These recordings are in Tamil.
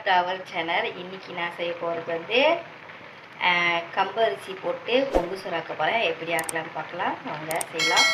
டு அவர் சேனல் இன்னைக்கு நான் செய்ய போகிறது வந்து அஹ், கம்பு அரிசி போட்டு பொங்கு சுறாக்க போகிறேன் எப்படி ஆக்கலாம்னு பார்க்கலாம் வாங்க செய்யலாம்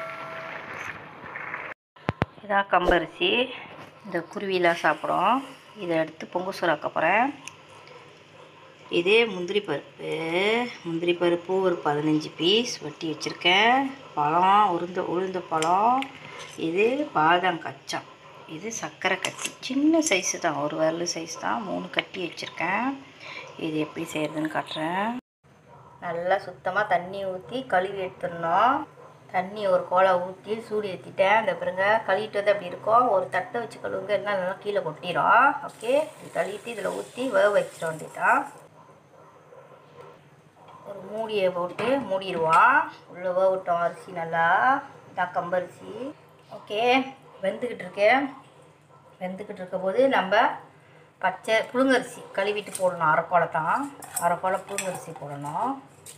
இதான் கம்பரிசி இந்த குருவிலாம் சாப்பிடும் இதை எடுத்து பொங்கு சுறாக்க போகிறேன் இது முந்திரி பருப்பு முந்திரி பருப்பு ஒரு பதினஞ்சு பீஸ் வெட்டி வச்சுருக்கேன் பழம் உளுந்த உளுந்த பழம் இது பாதாம் கச்சம் இது சர்க்கரை கட்டி சின்ன சைஸு தான் ஒரு விரல் சைஸ் தான் மூணு கட்டி வச்சுருக்கேன் இது எப்படி செய்கிறதுன்னு காட்டுறேன் நல்லா சுத்தமாக தண்ணி ஊற்றி கழுவி எடுத்துடணும் தண்ணி ஒரு கோலை ஊற்றி சூடு ஏற்றிட்டேன் அந்த பிறங்க கழுவிட்டு வந்து அப்படி இருக்கும் ஒரு தட்டை வச்சு கழுவுங்க என்ன நல்லா கீழே கொட்டிடும் ஓகே இது கழுவிட்டு இதில் ஊற்றி வேக வச்சிட வேண்டியதான் ஒரு மூடியை போட்டு மூடிடுவான் உள்ளே வேகட்டும் அரிசி நல்லா இதான் கம்பரிசி ஓகே வெந்துக்கிட்டு இருக்கேன் வெந்துக்கிட்டு இருக்க போது நம்ம பச்சை புழுங்கரிசி கழுவிட்டு போடணும் அரைக்கோலை தான் அரைக்கோலை புழுங்கரிசி போடணும்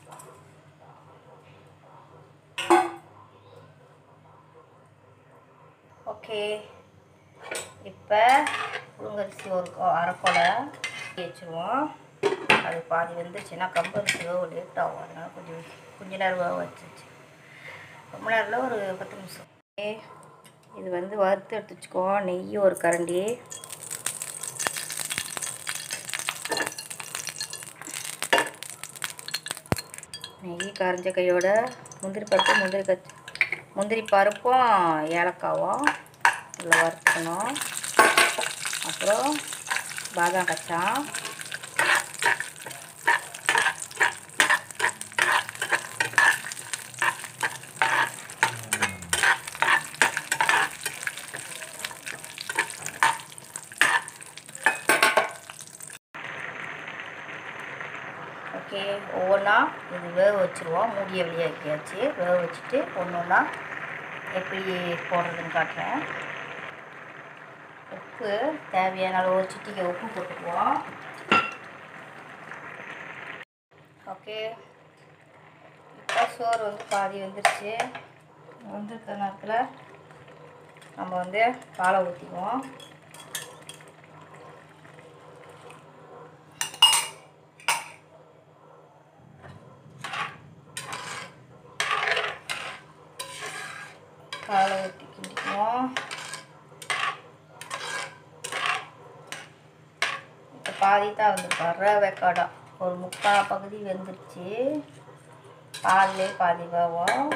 ஓகே இப்போ புழுங்கரிசி ஒரு கோ- அரைக்கோலை வச்சுருவோம் அது பாதி வந்துச்சுன்னா கம்பரிசி வேக லேட் ஆகும் அதனால கொஞ்சம் கொஞ்ச நேரம் வேக வச்சுச்சு ரொம்ப நேரத்தில் ஒரு பத்து நிமிஷம் ஓகே இது வந்து வறுத்து எடுத்து வச்சுக்கோ நெய் ஒரு கரண்டி நெய் கரைஞ்ச கையோட முந்திரி பருப்பு முந்திரி கச் முந்திரி பருப்பும் ஏலக்காவும் இதில் வறுத்துக்கணும் அப்புறம் பாதாம் கச்சான் ஓகே ஒவ்வொன்றா இது வேக வச்சுருவோம் மூடிய வெளியாக்கியாச்சு வேக வச்சுட்டு ஒன்று ஒன்றா எப்படி போடுறதுன்னு காட்டுறேன் உப்பு தேவையான அளவு ஒரு சிட்டிக்கு உப்பு போட்டுக்குவோம் ஓகே இப்போ சோறு வந்து பாதி வந்துருச்சு வந்திருக்க நேரத்தில் நம்ம வந்து பாலை ஊற்றிக்குவோம் பாலை ஊற்றி கிண்டிக்குவோம் இப்போ பாதி தான் வந்து வர வெக்காடம் ஒரு முக்கால் பகுதி வெந்துருச்சு பால்லே பாதி வேவும்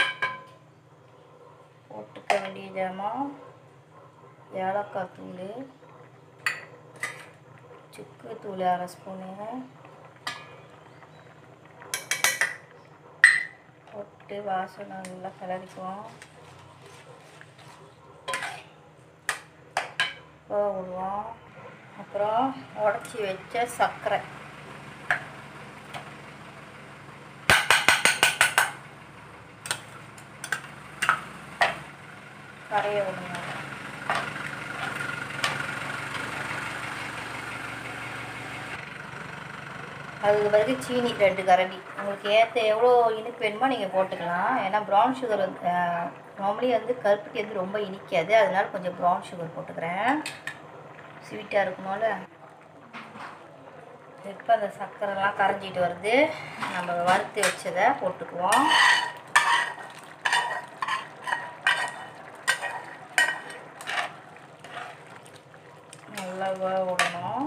போட்டுக்க வேண்டிய ஜாமான் ஏலக்காய் தூள் சுக்கு தூள் அரை ஸ்பூனு போட்டு வாசனை நல்லா கிளறிக்குவோம் வேக விடுவோம் அப்புறம் உடச்சி வச்ச சர்க்கரை கரைய விடுங்க அதுக்கு பிறகு சீனி ரெண்டு கரண்டி உங்களுக்கு ஏற்ற எவ்வளோ இனிப்பு வேணுமோ நீங்கள் போட்டுக்கலாம் ஏன்னா ப்ரௌன் சுகர் வந்து நார்மலி வந்து கருப்பட்டி வந்து ரொம்ப இனிக்காது அதனால கொஞ்சம் ப்ரௌன் சுகர் போட்டுக்கிறேன் ஸ்வீட்டாக இருக்கணும்ல இப்போ அந்த சர்க்கரைலாம் கரைஞ்சிட்டு வருது நம்ம வறுத்து வச்சதை போட்டுக்குவோம் நல்லா வேக விடணும்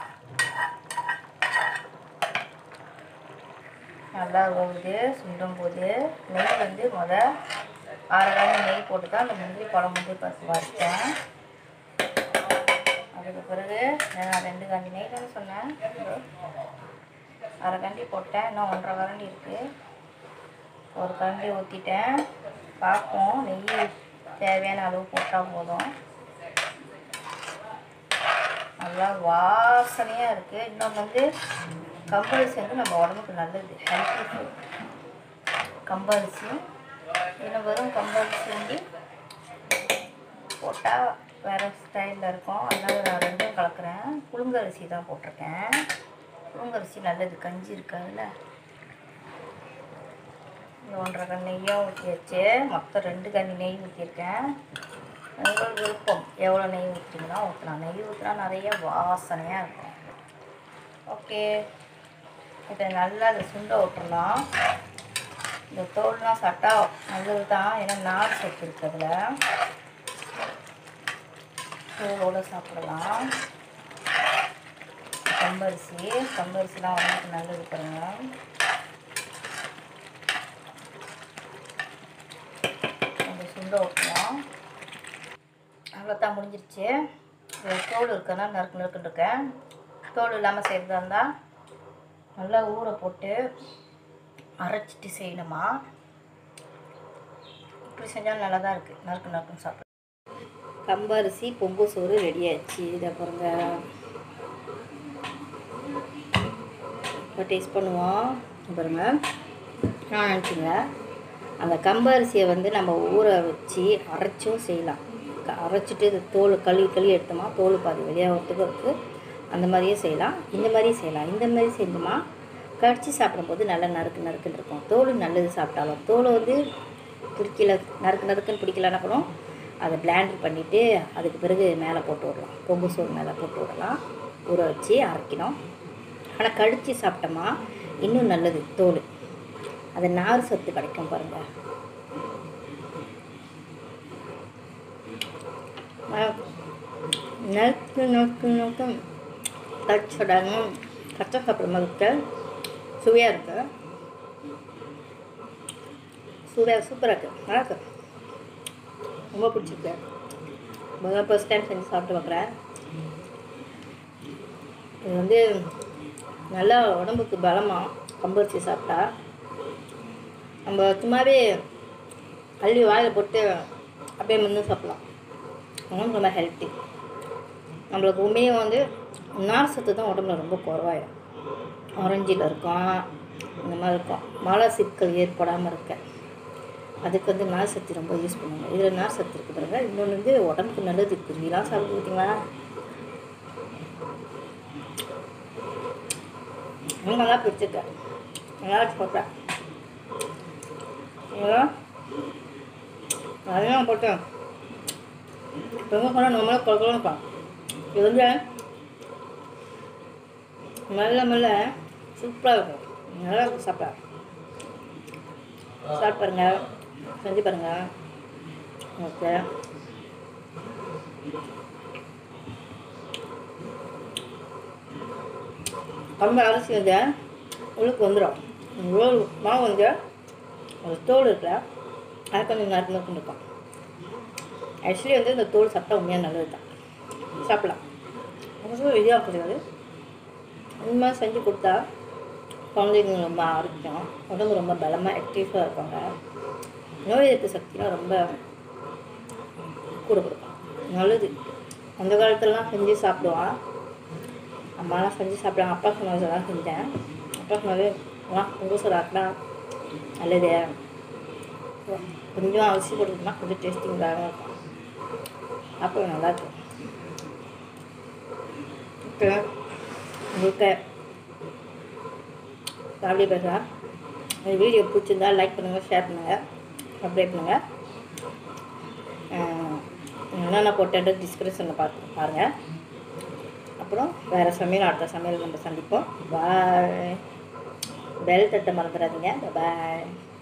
நல்லா ஓடுது சுண்டும் போது நெய் வந்து முத அரை கரண்டி நெய் போட்டு தான் அந்த முந்திரி பழம் முந்திரி பருப்பு வறுத்தேன் அதுக்கு பிறகு நான் ரெண்டு கரண்டி நெய் தானே சொன்னேன் அரை கரண்டி போட்டேன் இன்னும் ஒன்றரை கரண்டி இருக்குது ஒரு கரண்டி ஊற்றிட்டேன் பார்ப்போம் நெய் தேவையான அளவு போட்டால் போதும் நல்லா வாசனையாக இருக்குது இன்னொன்று வந்து கம்பரிசி வந்து நம்ம உடம்புக்கு நல்லது ஹெல்த்தி ஃபுட் கம்பரிசி இன்னும் வெறும் கம்பரிசி வந்து போட்டால் வேறு ஸ்டைலில் இருக்கும் அதனால நான் ரெண்டும் கலக்கிறேன் புழுங்கரிசி தான் போட்டிருக்கேன் புழுங்கரிசி நல்லது கஞ்சி இருக்காதுல்ல இந்த ஒன்றரை கண் நெய்யும் ஊற்றி வச்சு மொத்தம் ரெண்டு கண்ணி நெய் ஊற்றிருக்கேன் உங்கள் விருப்பம் எவ்வளோ நெய் ஊற்றுறீங்களோ ஊற்றலாம் நெய் ஊற்றினா நிறைய வாசனையாக இருக்கும் ஓகே இதை நல்லா அதை சுண்ட விட்டுறலாம் இந்த தோல்லாம் சாப்பிட்டா நல்லது தான் ஏன்னா நார் சத்து இருக்கு அதில் தோலோடு சாப்பிடலாம் கம்பரிசி கம்பரிசிலாம் உடம்புக்கு நல்லது பாருங்க கொஞ்சம் சுண்ட விட்டுலாம் அவ்வளோதான் முடிஞ்சிருச்சு இதில் தோல் இருக்குன்னா நறுக்கு நறுக்குன்னு இருக்கேன் தோல் இல்லாமல் செய்கிறதா இருந்தால் நல்லா ஊற போட்டு அரைச்சிட்டு செய்யணுமா இப்படி செஞ்சாலும் நல்லா தான் இருக்குது நறுக்கு நறுக்குன்னு சாப்பிட கம்பரிசி பொங்கு சோறு ரெடி ஆயிடுச்சு இதை பாருங்க இப்போ டேஸ்ட் பண்ணுவோம் இங்க பாருங்க நான் நினச்சிங்க அந்த கம்பரிசியை வந்து நம்ம ஊற வச்சு அரைச்சும் செய்யலாம் க- அரைச்சிட்டு இது தோல் கழுவி கழுவி எடுத்தோமா தோல் பாதி வெளியாகிறதுக்கு இருக்குது அந்த மாதிரியே செய்யலாம் இந்த மாதிரியும் செய்யலாம் இந்த மாதிரி செஞ்சோமா கடிச்சு சாப்பிடும்போது நல்லா நறுக்கு நறுக்குன்னு இருக்கும் தோல் நல்லது சாப்பிட்டாலும் தோல் வந்து பிடிக்கல நறுக்கு நறுக்குன்னு பிடிக்கலன்னா கூட அதை பிளாண்டர் பண்ணிவிட்டு அதுக்கு பிறகு மேலே போட்டு விடலாம் பொங்கு சோறு மேலே போட்டு விடலாம் ஊற வச்சு அரைக்கணும் ஆனால் கடிச்சு சாப்பிட்டோமா இன்னும் நல்லது தோல் அது நார் சத்து கிடைக்கும் பாருங்கள் நறுக்கு நறுக்கு நறுக்கு கடிச்சோடனும் கச்சை சாப்பிட்ற மாதிரி இருக்கு சுவையாக இருக்கு சூடாக சூப்பராக இருக்குது நல்லா இருக்கு ரொம்ப பிடிச்சிருக்கு முதல்ல ஃபஸ்ட் டைம் செஞ்சு சாப்பிட்டு பார்க்குறேன் இது வந்து நல்லா உடம்புக்கு பலமாக கம்பரிசி சாப்பிட்டா நம்ம சும்மாவே அள்ளி வாயில் போட்டு அப்படியே முன்னு சாப்பிடலாம் உடம்பு ரொம்ப ஹெல்த்தி நம்மளுக்கு உண்மையாக வந்து நார் சத்து தான் உடம்புல ரொம்ப குறவாயிடும் ஆரஞ்சில் இருக்கும் இந்த மாதிரி இருக்கும் மலை சிக்கல் ஏற்படாமல் இருக்க அதுக்கு வந்து நார் சத்து ரொம்ப யூஸ் பண்ணுவாங்க இதில் நார் சத்து இருக்குது பாருங்க இன்னொன்று வந்து உடம்புக்கு நல்லது குருவிலாம் சாப்பிட்டு பார்த்தீங்களா ரொம்ப நல்லா பிடிச்சிருக்கேன் நல்லா போட்டேன் அதெல்லாம் போட்டேன் இப்போ போனால் நம்மளால குழக்கணும்ப்பா இது வந்து மெல்ல மெல்ல சூப்பராக இருக்கும் நல்லா இருக்கும் சாப்பிட சாப்பிட்டு பாருங்க செஞ்சு பாருங்க ஓகே கம்பு அரிசி வந்து உள்ளுக்கு வந்துடும் இவ்வளோ மாவு வந்து ஒரு தோல் இருக்குல்ல அது கொஞ்சம் நறுக்கு நறுக்குன்னு இருக்கும் ஆக்சுவலி வந்து இந்த தோல் சாப்பிட்டா உண்மையாக நல்லது தான் சாப்பிடலாம் ரொம்ப இதாக கிடையாது இந்த மாதிரி செஞ்சு கொடுத்தா குழந்தைங்க ரொம்ப ஆரோக்கியம் உடம்பு ரொம்ப பலமாக ஆக்டிவாக இருப்பாங்க நோய் எதிர்ப்பு சக்திலாம் ரொம்ப கூட கொடுக்கும் நல்லது அந்த காலத்துலலாம் செஞ்சு சாப்பிடுவான் அம்மாலாம் செஞ்சு சாப்பிடுவாங்க அப்பா சொன்னதெல்லாம் செஞ்சேன் அப்பா சொன்னது வா உங்கள் சொல்லாக்கலாம் நல்லது கொஞ்சம் அரிசி போட்டுக்கிட்டோம்னா கொஞ்சம் டேஸ்டிங்காக இருக்கும் அப்போ நல்லாயிருக்கும் ஓகே உங்களுக்கு அப்படி பேசலாம் இந்த வீடியோ பிடிச்சிருந்தா லைக் பண்ணுங்கள் ஷேர் பண்ணுங்கள் சப்ஸ்கிரைப் பண்ணுங்கள் என்னென்ன போட்டேன் டிஸ்கிரிப்ஷனில் பார்த்து பாருங்கள் அப்புறம் வேறு சமையல் அடுத்த சமையல் நம்ம சந்திப்போம் பாய் பெல் தட்ட மறந்துடாதீங்க பாய்